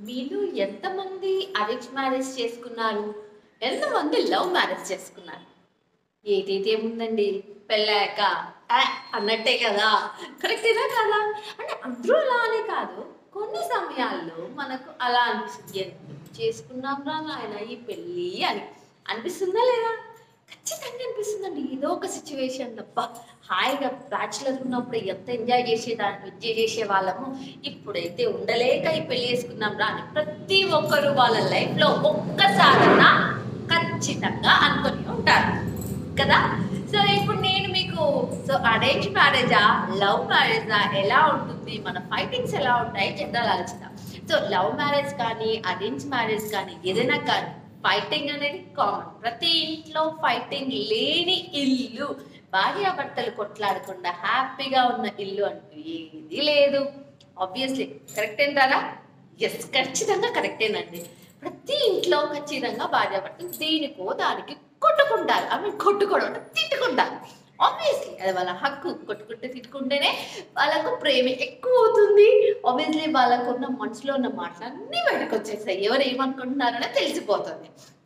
మీరు ఎంతమంది arrange marriage చేసుకున్నారు ఎంతమంది లవ్ మ్యారేజ్ చేసుకున్నారు ఏదైతే ఏముందండి పెళ్ళాక ఆ అన్నట్టే కదా కరెక్టేనా కదా అంటే అందరూ అలా అనే కాదు కొన్ని సమయాల్లో మనకు అలా అనిపిస్తుంది ఎందుకు చేసుకున్నాం రా నాయన ఈ పెళ్ళి అని అనిపిస్తుందా లేదా ఖచ్చితంగా అనిపిస్తుందండి ఏదో ఒక సిచ్యువేషన్ అబ్బా హాయిగా బ్యాచులర్ ఉన్నప్పుడు ఎంత ఎంజాయ్ చేసేదాన్ని ఎంజాయ్ చేసే వాళ్ళము ఇప్పుడైతే ఉండలేక ఈ పెళ్లి చేసుకున్నాం రా అని ప్రతి ఒక్కరు వాళ్ళ లైఫ్లో ఒక్కసారన్నా ఖచ్చితంగా అనుకొని ఉంటారు కదా సో ఇప్పుడు నేను మీకు సో అరేంజ్ మ్యారేజా లవ్ మ్యారేజా ఎలా ఉంటుంది మన ఫైటింగ్స్ ఎలా ఉంటాయి జనరల్ ఆలోచిద్దాం సో లవ్ మ్యారేజ్ కానీ అరేంజ్ మ్యారేజ్ కానీ ఏదైనా కానీ ఫైటింగ్ అనేది కామన్ ప్రతి ఇంట్లో ఫైటింగ్ లేని ఇల్లు భార్యాభర్తలు కొట్లాడకుండా హ్యాపీగా ఉన్న ఇల్లు అంటూ ఏది లేదు ఆబ్వియస్లీ కరెక్ట్ ఏంటారా ఎస్ ఖచ్చితంగా కరెక్టేనండి ప్రతి ఇంట్లో ఖచ్చితంగా భార్యాభర్తలు దేనికో దానికి కొట్టుకుంటారు ఐ మీన్ కొట్టుకోవడం అంటే తిట్టుకుంటారు ఆబ్వియస్లీ అది వాళ్ళ హక్కు కొట్టుకుంటే తిట్టుకుంటేనే వాళ్ళకు ప్రేమ ఎక్కువ అవుతుంది ఆబ్వియస్లీ వాళ్ళకు ఉన్న మనసులో ఉన్న మాటలన్నీ బయటకు వచ్చేస్తాయి ఎవరు ఏమనుకుంటున్నారనే తెలిసిపోతుంది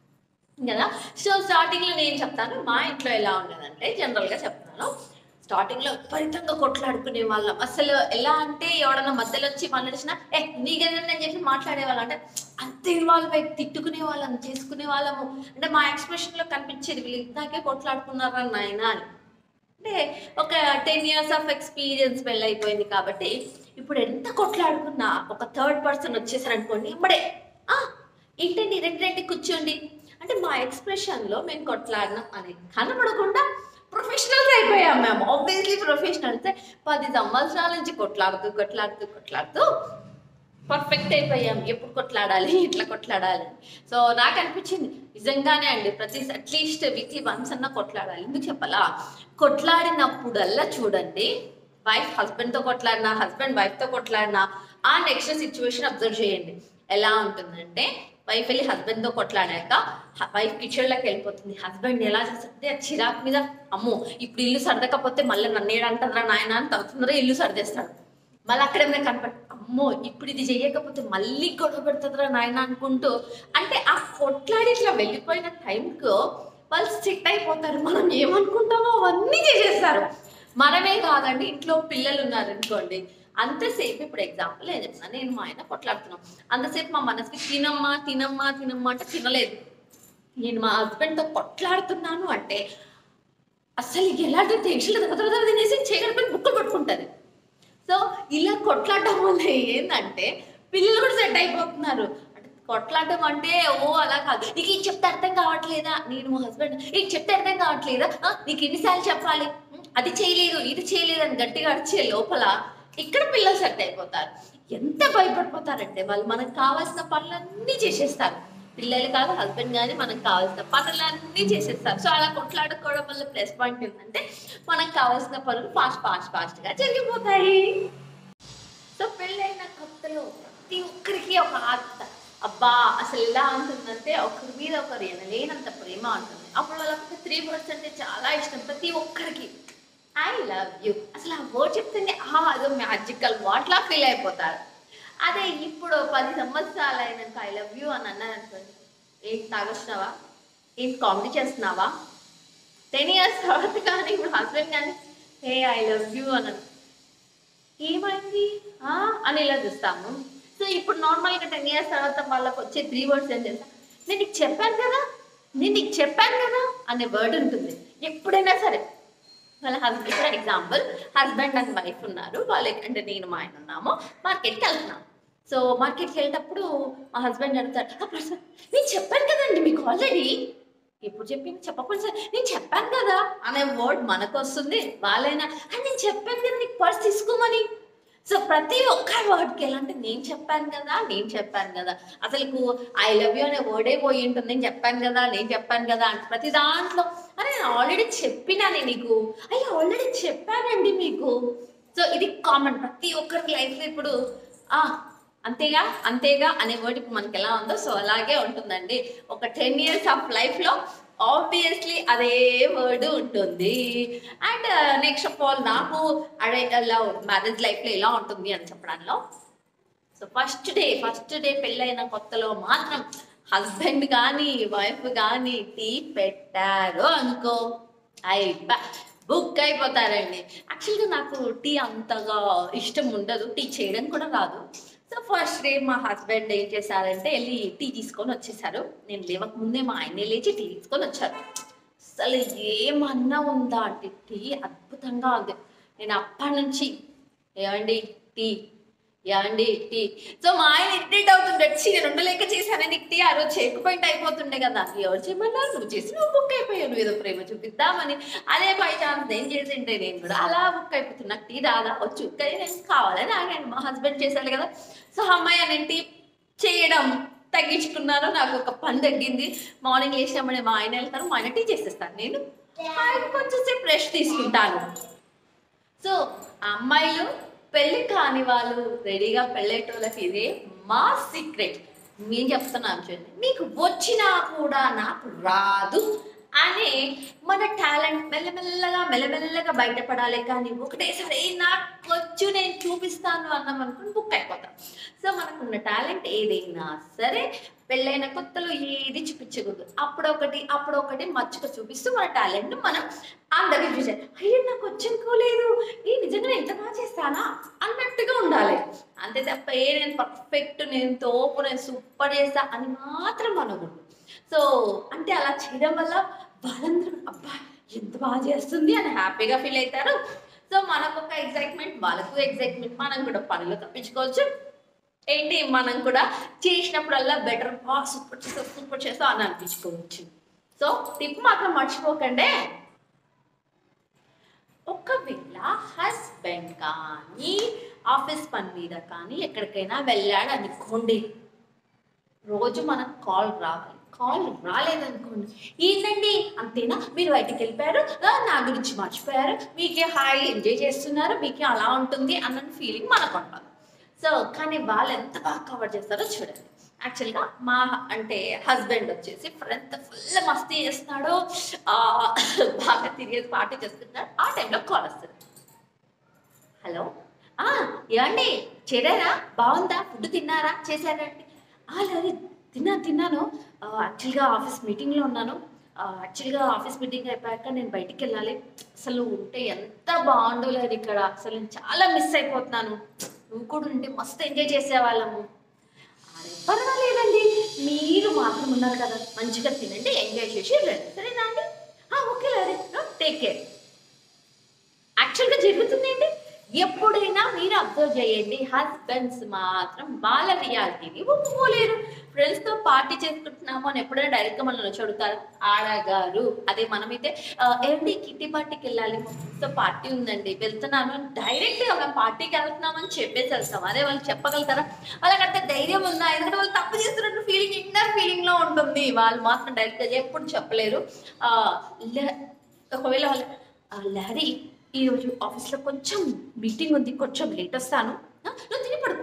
కదా సో స్టార్టింగ్లో నేను చెప్తాను మా ఇంట్లో ఎలా ఉండదంటే జనరల్గా చెప్తాను స్టార్టింగ్లో విపరీతంగా కొట్లాడుకునే వాళ్ళం అసలు ఎలా అంటే ఎవడన్నా మధ్యలో వచ్చి మాట్లాడినా ఏ నీకేదన్నా అని చెప్పి మాట్లాడే వాళ్ళం అంటే అంత ఇన్వాల్వ్ అయి తిట్టుకునే వాళ్ళం చేసుకునే వాళ్ళము అంటే మా ఎక్స్ప్రెషన్లో కనిపించేది వీళ్ళు ఇందాకే కొట్లాడుకున్నారా నాయన అని అంటే ఒక టెన్ ఇయర్స్ ఆఫ్ ఎక్స్పీరియన్స్ అయిపోయింది కాబట్టి ఇప్పుడు ఎంత కొట్లాడుకున్నా ఒక థర్డ్ పర్సన్ వచ్చేసారనుకోండి ఇప్పుడే ఆ ఏంటండి రెండు రెండు కూర్చోండి అంటే మా ఎక్స్ప్రెషన్లో మేము కొట్లాడినాం అని కనబడకుండా ప్రొఫెషనల్స్ అయిపోయాం మేము ఆబ్వియస్లీ ప్రొఫెషనల్స్ పది సంవత్సరాల నుంచి కొట్లాడుతూ కొట్లాడుతూ కొట్లాడుతూ పర్ఫెక్ట్ అయిపోయాం ఎప్పుడు కొట్లాడాలి ఇట్లా కొట్లాడాలి సో నాకు అనిపించింది నిజంగానే అండి ప్రతి అట్లీస్ట్ వీక్లీ వన్స్ అన్న కొట్లాడాలి ఎందుకు చెప్పాలా కొట్లాడినప్పుడల్లా చూడండి వైఫ్ హస్బెండ్తో కొట్లాడినా హస్బెండ్ వైఫ్తో కొట్లాడినా ఆ నెక్స్ట్ సిచ్యువేషన్ అబ్జర్వ్ చేయండి ఎలా ఉంటుందంటే వైఫ్ వెళ్ళి హస్బెండ్తో కొట్లాడాక వైఫ్ కిచెన్లోకి వెళ్ళిపోతుంది హస్బెండ్ ఎలా చేస్తుంటే ఆ చిరాకు మీద అమ్మో ఇప్పుడు ఇల్లు సర్దకపోతే మళ్ళీ నన్ను ఏడంటారా నాయన అని తగ్గుతున్నారో ఇల్లు సర్దేస్తాడు మళ్ళీ అక్కడ ఏమైనా కనపడి అమ్మో ఇప్పుడు ఇది చెయ్యకపోతే మళ్ళీ గొడవ పెడుతుందిరా నాయన అనుకుంటూ అంటే ఆ కొట్లాడి ఇట్లా వెళ్ళిపోయిన టైంకు వాళ్ళు సిట్ అయిపోతారు మనం ఏమనుకుంటామో అవన్నీ చేసేస్తారు మనమే కాదండి ఇంట్లో పిల్లలు ఉన్నారు అనుకోండి అంతసేపు ఇప్పుడు ఎగ్జాంపుల్ ఏం చెప్తున్నా నేను మా ఆయన కొట్లాడుతున్నాం అంతసేపు మా మనసుకి తినమ్మా తినమ్మా తినమ్మా అంటే తినలేదు నేను మా హస్బెండ్తో కొట్లాడుతున్నాను అంటే అసలు ఎలాంటి టెన్షన్ దగ్గర తినేసి చేయగలిపి బుక్కులు పట్టుకుంటుంది సో ఇలా కొట్లాడటం వల్ల ఏంటంటే పిల్లలు కూడా సెట్ అయిపోతున్నారు అంటే కొట్లాడటం అంటే ఓ అలా కాదు నీకు ఇది చెప్తే అర్థం కావట్లేదా నేను మా హస్బెండ్ ఇది చెప్తే అర్థం కావట్లేదా ఆ, నీకు ఎన్నిసార్లు చెప్పాలి ఉం, అది చేయలేదు ఇది చేయలేదు అని గట్టిగా అరిచే లోపల ఇక్కడ పిల్లలు సెట్ అయిపోతారు ఎంత భయపడిపోతారంటే వాళ్ళు మనకు కావాల్సిన పనులన్నీ చేసేస్తారు పిల్లలు కాదు హస్బెండ్ కానీ మనకు కావాల్సిన పనులన్నీ చేసేస్తారు సో అలా కొట్లాడుకోవడం వల్ల ప్లస్ పాయింట్ ఏంటంటే మనకు కావాల్సిన పనులు ఫాస్ట్ ఫాస్ట్ ఫాస్ట్గా జరిగిపోతాయి సో పెళ్ళైన కొత్తలో ప్రతి ఒక్కరికి ఒక ఆత్త అబ్బా అసలు ఎలా ఉంటుందంటే ఒకరి మీద ఒకరు ఎనలేనంత ప్రేమ ఉంటుంది అప్పుడు వాళ్ళకి త్రీ వర్డ్స్ అంటే చాలా ఇష్టం ప్రతి ఒక్కరికి ఐ లవ్ యూ అసలు ఆ వర్డ్ చెప్తేనే ఆ అదో మ్యాజికల్ వాట్లా ఫీల్ అయిపోతారు అదే ఇప్పుడు పది సంవత్సరాలు అయినాక ఐ లవ్ యూ అని అన్నారు అనుకోండి ఏంటి తాగొచ్చినావా ఏంటి కామెడీ చేస్తున్నావా టెన్ ఇయర్స్ తర్వాత కానీ ఇప్పుడు హస్బెండ్ కానీ హే ఐ లవ్ యూ అని అన్నారు. ఏమైంది ఆ? అని ఇలా చూస్తాము సో ఇప్పుడు నార్మల్గా టెన్ ఇయర్స్ తర్వాత వాళ్ళకి వచ్చే త్రీ వర్డ్స్ ఏం చేస్తా నేను నీకు చెప్పాను కదా నేను నీకు చెప్పాను కదా అనే వర్డ్ ఉంటుంది ఎప్పుడైనా సరే వాళ్ళ husband for example husband and wife ఉన్నారు వాళ్ళు అంటే నేను మా ఆయన ఉన్నాము మార్కెట్కి వెళ్తున్నాం సో మార్కెట్కి వెళ్ళేటప్పుడు మా హస్బెండ్ అడుగుతాడు "ఆ person, నేను చెప్పాను కదండి మీకు ఆల్రెడీ ఎప్పుడు చెప్పింది చెప్పకుండా సార్ నేను చెప్పాను కదా అనే వర్డ్ మనకు వస్తుంది వాళ్ళైనా "ఆ, నేను చెప్పాను కదా నీకు పర్స్ తీసుకోమని సో ప్రతి ఒక్క వర్డ్కి ఎలా అంటే నేను చెప్పాను కదా నేను చెప్పాను కదా అసలు ఐ లవ్ యూ అనే వర్డే పోయి ఉంటుంది నేను చెప్పాను కదా నేను చెప్పాను కదా అంటే ప్రతి దాంట్లో అరే నేను ఆల్రెడీ చెప్పినానే నీకు అయ్యో ఆల్రెడీ చెప్పానండి మీకు సో ఇది కామన్ ప్రతి ఒక్కరి లైఫ్లో ఇప్పుడు ఆ అంతేగా అంతేగా అనే వర్డ్ ఇప్పుడు మనకి ఎలా ఉందో సో అలాగే ఉంటుందండి ఒక టెన్ ఇయర్స్ ఆఫ్ లైఫ్లో ఆబ్వియస్లీ అదే వర్డ్ ఉంటుంది అండ్ నెక్స్ట్ ఆఫ్ ఆల్ నాకు అడే లవ్ మ్యారేజ్ లైఫ్లో ఎలా ఉంటుంది అని చెప్పడంలో so first day first day పెళ్ళైన కొత్తలో మాత్రం హస్బెండ్ కానీ వైఫ్ కానీ టీ పెట్టారు అనుకో అయిపా బుక్ అయిపోతారండి యాక్చువల్గా నాకు టీ అంతగా ఇష్టం ఉండదు టీ చేయడం కూడా రాదు సో ఫస్ట్ డే మా హస్బెండ్ ఏం చేశారంటే వెళ్ళి టీ తీసుకొని వచ్చేసారు నేను లేవక ముందే మా ఆయనే లేచి టీ తీసుకొని వచ్చారు అసలు ఏమన్నా ఉందా అంటే టీ అద్భుతంగా ఉంది నేను అప్పటి నుంచి ఏమండి టీ ఏమండి టీ సో మా ఆయన ఇరిటేట్ అవుతుండే "ఛీ, నేను ఉండలేక చేశానని టీ ఆ రోజు చేయకపోయింటే అయిపోతుండే కదా ఎవరు చేయమన్నారు నువ్వు చేసి నువ్వు బుక్ అయిపోయావు నువ్వు ఏదో ప్రేమ చూపిద్దామని అదే బై ఛాన్స్ నేను చేసింటే నేను కూడా అలా బుక్ అయిపోతున్నా నాకు టీ రాదా వచ్చు కానీ నేను కావాలని ఆగాను మా హస్బెండ్ చేశాడు కదా సో అమ్మాయి అని టీ చేయడం తగ్గించుకున్నాను నాకు ఒక పని తగ్గింది మార్నింగ్ లేచినప్పుడు మా ఆయన వెళ్తారు మా ఆయన టీ చేసేస్తాను నేను ఆయన కొంచెం సేపు రెస్ట్ తీసుకుంటాను సో అమ్మాయిలు పెళ్లి కాని వాళ్ళు రెడీగా పెళ్ళేటోళ్ళకి ఇదే మా సీక్రెట్ నేను చెప్తున్నాను చూడండి మీకు వచ్చినా కూడా నాకు రాదు అనే మన టాలెంట్ మెల్లమెల్లగా మెల్లమెల్లగా బయటపడాలి కానీ ఒకటేసారి "ఏ, నాకు వచ్చు నేను చూపిస్తాను అన్నాం అనుకుని బుక్ అయిపోతాం సో మనకున్న టాలెంట్ ఏదైనా సరే పెళ్ళైన కొత్తలో ఏది చూపించకూడదు అప్పుడొకటి అప్పుడొకటి మచ్చుక చూపిస్తూ మన టాలెంట్ మనం అందరికి చూసారు అయ్యో నాకు వచ్చనుకోలేదు ఏ నిజంగా నేను ఎంత బాగా చేస్తానా అన్నట్టుగా ఉండాలి అంతే తప్ప ఏ నేను పర్ఫెక్ట్ నేను తోపు నేను సూపర్ చేస్తా అని మాత్రం అనకూడదు సో అంటే అలా చేయడం వల్ల వాళ్ళందరూ అబ్బా ఎంత బాగా చేస్తుంది అని హ్యాపీగా ఫీల్ అవుతారు సో మనకు ఒక ఎగ్జైట్మెంట్ వాళ్ళకు ఎగ్జైట్మెంట్ మనం కూడా పనులు తప్పించుకోవచ్చు ఏంటి మనం కూడా చేసినప్పుడల్లా బెటర్ బా సూపర్ చేస్తా సూపర్ చేస్తా అని అనిపించుకోవచ్చు సో టిప్ మాత్రం మర్చిపోకండి ఒకవేళ హస్బెండ్ కానీ ఆఫీస్ పని మీద కానీ ఎక్కడికైనా వెళ్ళాడు అనుకోండి రోజు మనకు కాల్ రావాలి కాల్ రాలేదనుకోండి ఏంటండి అంతేనా మీరు బయటికి వెళ్ళిపోయారు ఆ, నా గురించి మర్చిపోయారు మీకే హాయ్ ఎంజాయ్ చేస్తున్నారు మీకే అలా ఉంటుంది అన్న ఫీలింగ్ మనకు ఉంటుంది సో కానీ వాళ్ళు ఎంత బాగా కవర్ చేస్తారో చూడండి యాక్చువల్గా మా అంటే హస్బెండ్ వచ్చేసి ఫ్రెండ్ ఫుల్ మస్తీ చేస్తున్నాడు ఆ, బాగా తిరిగేది పార్టీ చేస్తున్నాడు ఆ టైంలో కాల్ వస్తుంది హలో ఆ, ఏమండి చేరారా బాగుందా ఫుడ్ తిన్నారా చేశారండి ఆ, లేదు తిన్నాను తిన్నాను ఆ, యాక్చువల్గా ఆఫీస్ మీటింగ్లో ఉన్నాను ఆ, యాక్చువల్గా ఆఫీస్ మీటింగ్ అయిపోయాక నేను బయటికి వెళ్ళాలి అసలు ఉంటే ఎంత బాగుండో లేదు ఇక్కడ అసలు నేను చాలా మిస్ అయిపోతున్నాను నువ్వు కూడా ఉంటే మస్తు ఎంజాయ్ చేసేవాళ్ళము అరే, పర్వాలేదండి మీరు మాత్రం ఉన్నారు కదా మంచిగా తినండి ఎంజాయ్ చేసి రండి సరేనా అండి ఆ, ఓకే లేదు టేక్ కేర్ యాక్చువల్గా జరుగుతుంది ఏంటి ఎప్పుడైనా మీరు అబ్జర్వ్ చేయండి హస్బెండ్స్ మాత్రం వాళ్ళ రియాలిటీని ఒప్పుకోలేరు ఫ్రెండ్స్తో పార్టీ చేసుకుంటున్నాము అని ఎప్పుడైనా డైరెక్ట్గా మనల్ని వచ్చి అడుగుతారు ఆడగారు అదే మనమైతే "ఆ, ఏమండి కిట్టి పార్టీకి వెళ్ళాలి మా ఫ్రెండ్స్తో పార్టీ ఉందండి వెళ్తున్నాను అని డైరెక్ట్గా మేము పార్టీకి వెళ్తున్నామని చెప్పేసి వెళ్తాం అదే వాళ్ళు చెప్పగలుగుతారా వాళ్ళకంటే ధైర్యం ఉందా ఎందుకంటే వాళ్ళు తప్పు చేస్తున్నట్టు ఫీలింగ్ ఇన్నర్ ఫీలింగ్లో ఉంటుంది వాళ్ళు మాత్రం డైరెక్ట్గా ఎప్పుడు చెప్పలేరు ఆ, లే- ఒకవేళ వాళ్ళు "ఆ, లహరి ఈరోజు ఆఫీస్లో కొంచెం మీటింగ్ ఉంది కొంచెం లేట్ వస్తాను ఆ, నువ్వు తిని పడుకో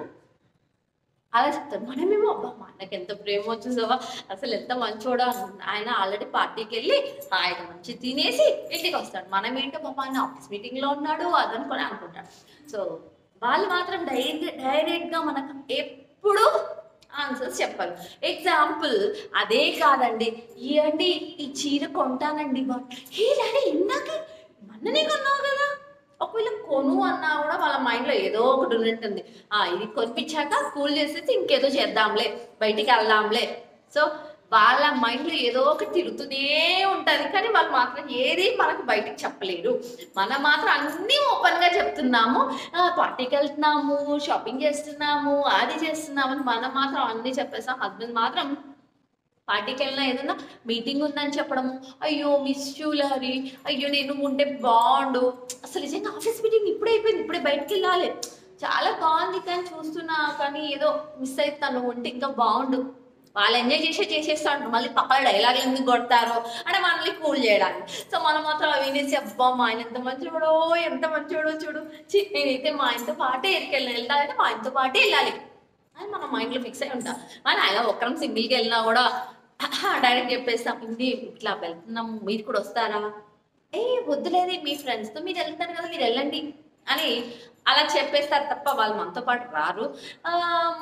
అలా చెప్తారు మనమేమో అబ్బా మా అన్నకి ఎంత ప్రేమ వచ్చేసావా అసలు ఎంత మంచోడా అనుకుంటా ఆయన ఆల్రెడీ పార్టీకి వెళ్ళి హాయిగా మంచి తినేసి ఇంటికి వస్తాడు మనం ఏంటో పాప ఆయన ఆఫీస్ మీటింగ్లో ఉన్నాడు అదనుకొని అనుకుంటాడు సో వాళ్ళు మాత్రం డైరెక్ట్ డైరెక్ట్గా మనకు ఎప్పుడు ఆన్సర్స్ చెప్పాలి ఎగ్జాంపుల్ అదే కాదండి ఇవ్వండి ఈ చీర కొంటానండి బా హే డాడీ ఇందాక మొన్ననే కొన్నావు కదా ఒకవేళ కొను అన్నా కూడా వాళ్ళ మైండ్లో ఏదో ఒకటి ఉన్నట్టుంది ఆ ఇది కొనిపించాక కూల్ చేసేసి ఇంకేదో చేద్దాంలే బయటికి వెళ్దాంలే సో వాళ్ళ మైండ్లో ఏదో ఒకటి తిరుగుతూనే ఉంటుంది కానీ వాళ్ళు మాత్రం ఏది మనకు బయటికి చెప్పలేరు మనం మాత్రం అన్నీ ఓపెన్గా చెప్తున్నాము ఆ, పార్టీకి వెళ్తున్నాము షాపింగ్ చేస్తున్నాము అది చేస్తున్నాము అని మనం మాత్రం అన్నీ చెప్పేస్తాం హస్బెండ్ మాత్రం పార్టీకి వెళ్ళినా ఏదన్నా మీటింగ్ ఉందని చెప్పడము అయ్యో మిస్ లహరి అయ్యో నేను ఉంటే బాగుండు అసలు నిజంగా ఆఫీస్ మీటింగ్ ఇప్పుడే అయిపోయింది ఇప్పుడే బయటికి వెళ్ళాలి చాలా బాగుంది కానీ చూస్తున్నా కానీ ఏదో మిస్ అవుతాను ఉంటే ఇంకా బాగుండు వాళ్ళు ఎంజాయ్ చేసే చేసేస్తాడు మళ్ళీ పక్కన డైలాగ్ ఎందుకు కొడతారో అంటే మనల్ని కూల్ చేయడానికి సో మనం మాత్రం అవి వినేసి అబ్బా మా ఆయన ఎంత మంచివాడో ఎంత మంచివాడో చూడు ఛీ, నేనైతే మా ఆయనతో పాటే ఎక్కడికి వెళ్ళాలంటే మా ఆయనతో పాటే వెళ్ళాలి అని మన మైండ్లో ఫిక్స్ అయి ఉంటాం మన ఆయన ఒక్కరం సింగిల్కి వెళ్ళినా కూడా డైరెక్ట్ చెప్పేస్తాం ఇది ఇట్లా వెళ్తున్నాం మీరు కూడా వస్తారా ఏ వద్దులేదు మీ ఫ్రెండ్స్తో మీరు వెళ్తారు కదా మీరు వెళ్ళండి అని అలా చెప్పేస్తారు తప్ప వాళ్ళు మనతో పాటు రారు ఆ, మన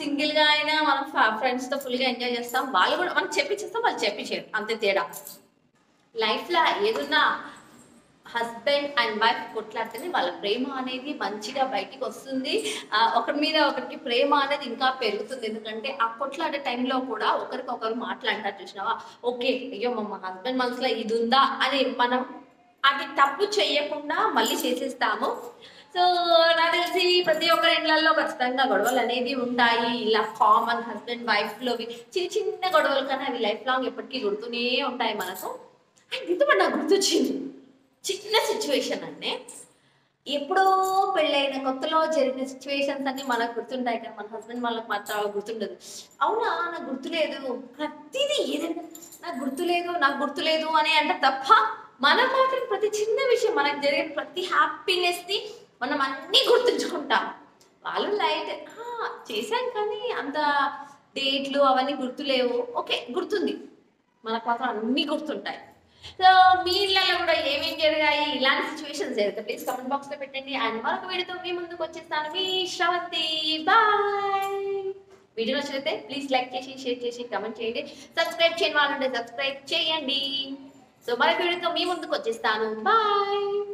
సింగిల్ గా అయినా మనం ఫ్రెండ్స్ తో ఫుల్ గా ఎంజాయ్ చేస్తాం వాళ్ళు కూడా మనం చెప్పించేస్తాం వాళ్ళు చెప్పించారు అంతే తేడా లైఫ్ లో ఏదున్నా హస్బెండ్ అండ్ వైఫ్ కొట్లాడితేనే వాళ్ళ ప్రేమ అనేది మంచిగా బయటికి వస్తుంది ఆ, ఒకరి మీద ఒకరికి ప్రేమ అనేది ఇంకా పెరుగుతుంది ఎందుకంటే ఆ కొట్లాడే టైంలో కూడా ఒకరికొకరు మాట్లాడతారు చూసినావా ఓకే అయ్యో మా హస్బెండ్ మనసులో ఇది ఉందా అని మనం అది తప్పు చేయకుండా మళ్ళీ చేసేస్తాము సో నాకు తెలిసి ప్రతి ఒక్కరి ఇళ్లలో ఖచ్చితంగా గొడవలు అనేది ఉంటాయి ఇలా కామన్ హస్బెండ్ వైఫ్ లోవి చిన్న చిన్న గొడవలు కానీ అవి లైఫ్ లాంగ్ ఎప్పటికీ గుర్తూనే ఉంటాయి మనకు అండ్ ఇంత నాకు గుర్తొచ్చింది చిన్న సిచ్యువేషన్ అంటే ఎప్పుడో పెళ్ళైన కొత్తలో జరిగిన సిచ్యువేషన్స్ అన్ని మనకు గుర్తుంటాయి కానీ మన హస్బెండ్ వాళ్ళకి మాత్రం అలా గుర్తుండదు అవునా నాకు గుర్తులేదు ప్రతిదీ ఏదైనా నాకు గుర్తులేదు నాకు గుర్తులేదు అని అంటే తప్ప మనం మాత్రం ప్రతి చిన్న విషయం మనకు జరిగే ప్రతి హ్యాపీనెస్ ని మనం అన్ని గుర్తుంచుకుంటాం వాళ్ళు లైట్ చేశాం కానీ అంత డేట్లు అవన్నీ గుర్తులేవు ఓకే గుర్తుంది మనకు మాత్రం అన్ని గుర్తుంటాయి సో మీ ఇళ్ళలో కూడా ఏమేమి జరిగాయి ఇలాంటి సిచ్యువేషన్స్ జరిగితే ప్లీజ్ కమెంట్ బాక్స్ లో పెట్టండి అండ్ మరొక వీడియోతో మీ ముందుకు వచ్చేస్తాను మీ శ్రవంతి బాయ్ వీడియో నచ్చితే ప్లీజ్ లైక్ చేసి షేర్ చేసి కమెంట్ చేయండి సబ్స్క్రైబ్ చేయని వాళ్ళంటే సబ్స్క్రైబ్ చేయండి సో మరొక వీడియోతో మీ ముందుకు వచ్చేస్తాను బాయ్